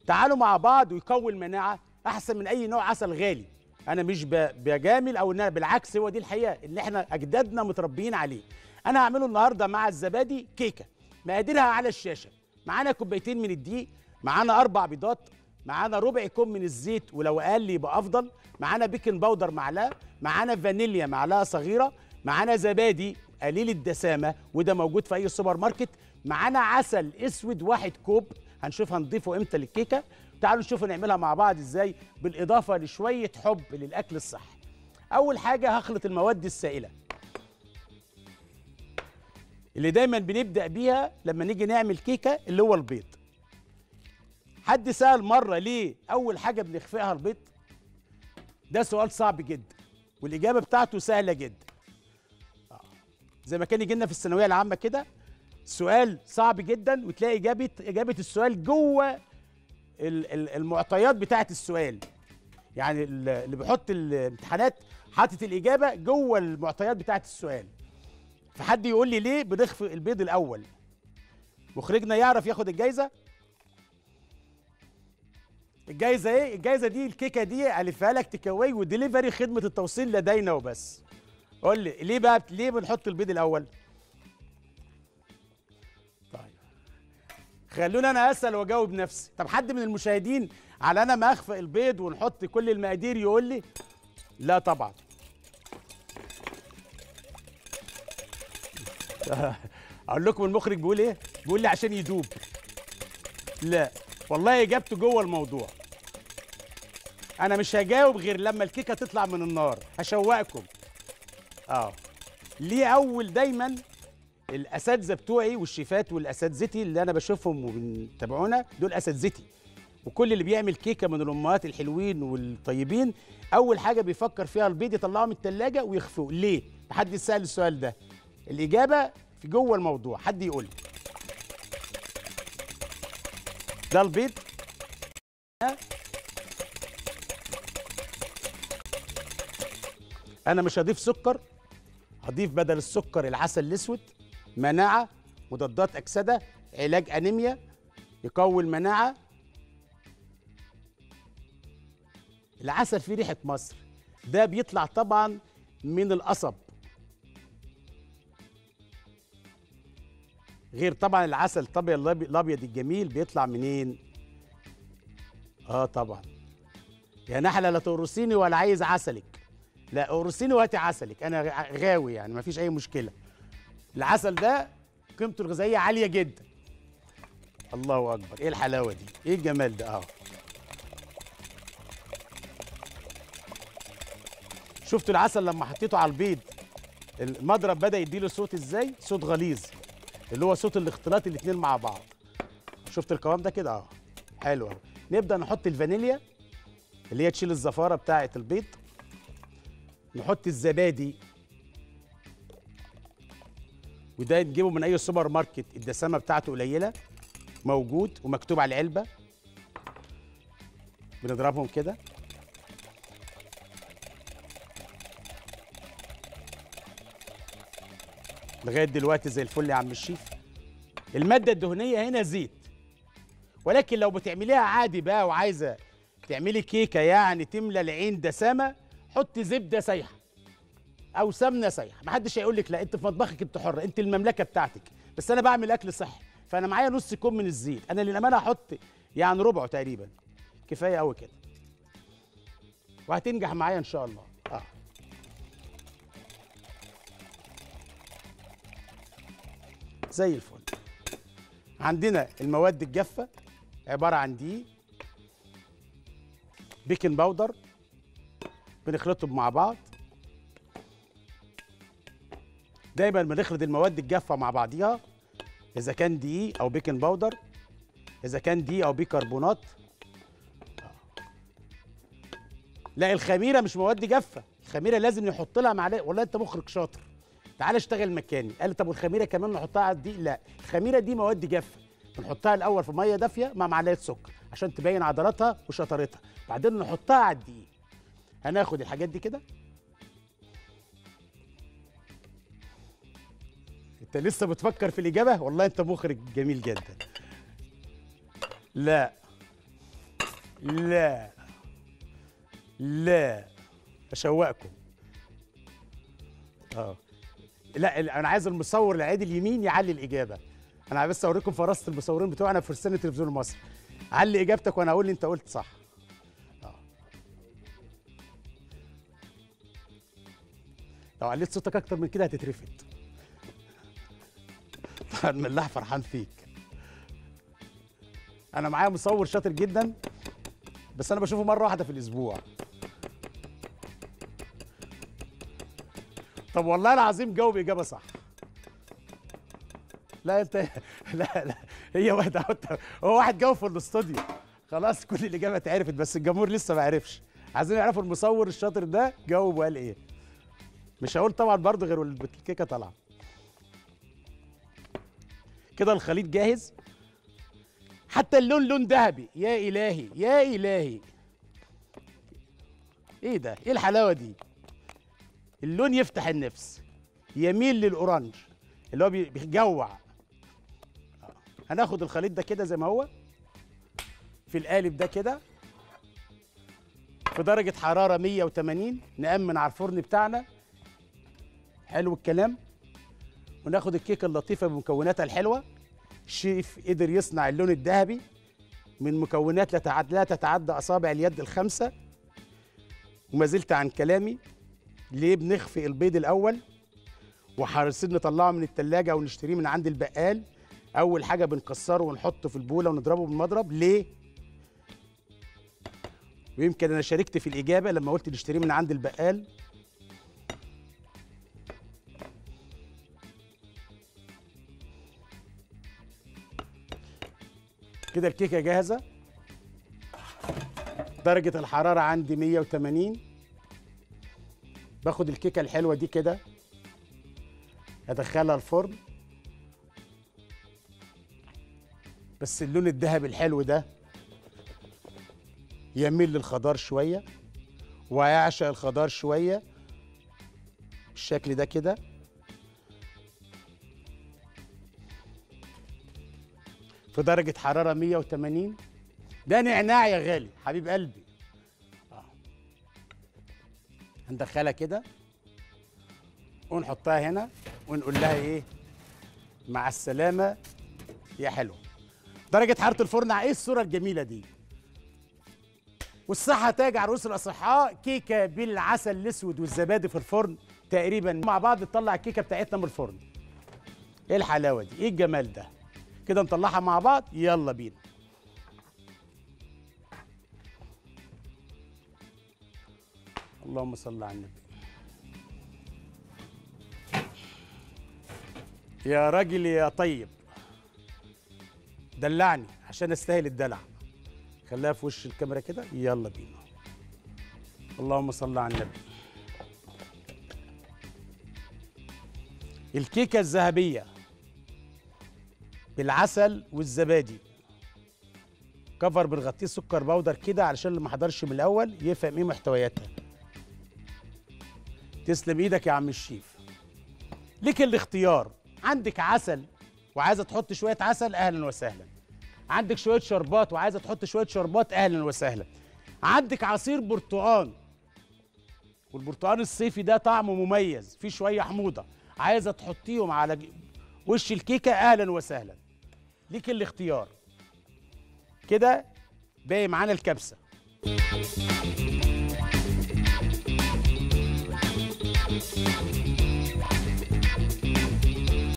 تعالوا مع بعض ويقوي المناعه احسن من اي نوع عسل غالي انا مش ب- بجامل او ان أنا بالعكس هو دي الحقيقه اللي احنا اجدادنا متربيين عليه انا هعمله النهارده مع الزبادي كيكه مقاديرها على الشاشه معانا كوبايتين من الدقيق معانا اربع بيضات معانا ربع كوب من الزيت ولو اقل يبقى افضل معانا بيكنج باودر معلقه معانا فانيليا معلقه صغيره معانا زبادي قليل الدسامه وده موجود في اي سوبر ماركت معانا عسل اسود واحد كوب هنشوف هنضيفه امتى للكيكه تعالوا نشوف نعملها مع بعض ازاي بالاضافه لشويه حب للاكل الصحي اول حاجه هخلط المواد السائله اللي دايما بنبدا بيها لما نيجي نعمل كيكه اللي هو البيض حد سال مره ليه اول حاجه بنخفقها البيض ده سؤال صعب جدا والاجابه بتاعته سهله جدا آه. زي ما كان يجي لنا في الثانويه العامه كده سؤال صعب جدا وتلاقي اجابه اجابه السؤال جوه ال- ال- المعطيات بتاعه السؤال يعني ال- اللي بيحط الامتحانات حاطط الاجابه جوه المعطيات بتاعه السؤال فحد يقول لي ليه بنخفق البيض الاول مخرجنا يعرف ياخد الجايزه الجايزه ايه الجايزه دي الكيكه دي الفها لك تكاوي وديليفري خدمه التوصيل لدينا وبس قول لي ليه بقى ليه بنحط البيض الاول طيب خلوني انا اسال واجاوب نفسي طب حد من المشاهدين على انا ما اخفق البيض ونحط كل المقادير يقول لي لا طبعا اقول لكم المخرج بيقول ايه بيقول لي عشان يدوب لا والله اجابته جوه الموضوع انا مش هجاوب غير لما الكيكه تطلع من النار هشوقكم اه ليه اول دايما الاساتذه بتوعي والشيفات والاساتذتي اللي انا بشوفهم وبنتابعونا دول اساتذتي وكل اللي بيعمل كيكه من الامهات الحلوين والطيبين اول حاجه بيفكر فيها البيض يطلعه من الثلاجه ويخفوه ليه حد يسال السؤال ده الاجابه في جوه الموضوع حد يقول لي ده البيض ها؟ انا مش هضيف سكر هضيف بدل السكر العسل الاسود مناعه مضادات اكسده علاج انيميا يقوي المناعه العسل فيه ريحه مصر ده بيطلع طبعا من القصب غير طبعا العسل الطبيعي الأبي- الابيض الجميل بيطلع منين اه طبعا يا نحله لا تقرصيني ولا عايز عسلك لا قرصيني وهاتي عسلك انا غ- غاوي يعني مفيش اي مشكله العسل ده قيمته الغذائيه عاليه جدا الله اكبر ايه الحلاوه دي ايه الجمال ده اه شفتوا العسل لما حطيته على البيض المضرب بدا يديله صوت ازاي صوت غليظ اللي هو صوت الاختلاط الاتنين مع بعض شفت القوام ده كده اه حلو أوي. نبدا نحط الفانيليا اللي هي تشيل الزفاره بتاعه البيض نحط الزبادي وده نجيبه من اي سوبر ماركت الدسامه بتاعته قليله موجود ومكتوب على العلبه بنضربهم كده لغايه دلوقتي زي الفل يا عم الشيف الماده الدهنيه هنا زيت ولكن لو بتعمليها عادي بقى وعايزه تعملي كيكه يعني تملى العين دسامه حطي زبده سايحه او سمنه سايحه محدش هيقول لك لا انت في مطبخك انت حره انت المملكه بتاعتك بس انا بعمل اكل صحي فانا معايا نص كوب من الزيت انا للامانه هحط يعني ربعه تقريبا كفايه قوي كده وهتنجح معايا ان شاء الله اه زي الفل عندنا المواد الجافه عباره عن دقيق بيكنج باودر بنخلطهم مع بعض دايما بنخلط المواد الجافه مع بعضيها اذا كان دقيق او بيكنج باودر اذا كان دقيق او بيكربونات لا الخميره مش مواد جافه الخميره لازم نحط لها معلقه والله انت مخرج شاطر تعال اشتغل مكاني قال لي طب والخميره كمان نحطها على الدقيق لا الخميره دي مواد جافه بنحطها الاول في ميه دافيه مع معلقه سكر عشان تبين عضلاتها وشطارتها بعدين نحطها على الدقيق هناخد الحاجات دي كده انت لسه بتفكر في الاجابه والله انت مخرج جميل جدا لا لا لا اشوقكم اه لا ال- انا عايز المصور العيد اليمين يعلي الاجابه انا بس اوريكم فراسه المصورين بتوعنا في فرسان التلفزيون المصري علي اجابتك وانا اقول لي انت قلت صح اه لو عليت صوتك اكتر من كده هتترفد طبعا ملاح فرحان فيك انا معايا مصور شاطر جدا بس انا بشوفه مره واحده في الاسبوع طب والله العظيم جاوب اجابه صح لا انت لا لا هي واحده أهو- هو واحد جاوب في الاستوديو خلاص كل الاجابه اتعرفت بس الجمهور لسه ما عرفش عايزين يعرفوا المصور الشاطر ده جاوب وقال ايه مش هقول طبعا برضه غير والكيكه طالعه كده الخليط جاهز حتى اللون لون ذهبي يا الهي يا الهي ايه ده ايه الحلاوه دي اللون يفتح النفس يميل للاورانج اللي هو بي- بيجوع آه. هناخد الخليط ده كده زي ما هو في القالب ده كده في درجة حرارة 180 نأمن على الفرن بتاعنا حلو الكلام وناخد الكيكة اللطيفة بمكوناتها الحلوة الشيف قدر يصنع اللون الذهبي من مكونات لا تتعدى لا تتعدى أصابع اليد الخمسة وما زلت عن كلامي ليه بنخفي البيض الأول وحريصين نطلعه من التلاجة أو نشتريه من عند البقال أول حاجة بنكسره ونحطه في البولة ونضربه بالمضرب ليه؟ ويمكن أنا شاركت في الإجابة لما قلت نشتريه من عند البقال كده الكيكة جاهزة درجة الحرارة عندي 180 باخد الكيكة الحلوة دي كده ادخلها الفرن بس اللون الذهبي الحلو ده يميل للخضار شوية ويعشق الخضار شوية بالشكل ده كده في درجة حرارة 180 ده نعناع يا غالي حبيب قلبي آه. هندخلها كده ونحطها هنا ونقول لها ايه مع السلامة يا حلو درجة حرارة الفرن ايه الصورة الجميلة دي والصحة تاج على رؤوس الأصحاء كيكة بالعسل الأسود والزبادي في الفرن تقريبا مع بعض نطلع الكيكة بتاعتنا من الفرن ايه الحلاوة دي ايه الجمال ده كده نطلعها مع بعض يلا بينا اللهم صل على النبي يا راجل يا طيب دلعني عشان استاهل الدلع خليها في وش الكاميرا كده يلا بينا اللهم صل على النبي الكيكه الذهبيه بالعسل والزبادي كفر بنغطيه سكر بودر كده علشان اللي ما حضرش من الاول يفهم ايه محتوياتها تسلم ايدك يا عم الشيف ليك الاختيار عندك عسل وعايزه تحط شويه عسل اهلا وسهلا عندك شويه شربات وعايزه تحط شويه شربات اهلا وسهلا عندك عصير برتقال والبرتقال الصيفي ده طعمه مميز فيه شويه حموضه عايزه تحطيهم على ج- وش الكيكه اهلا وسهلا ليك الاختيار كده باقي معانا الكبسه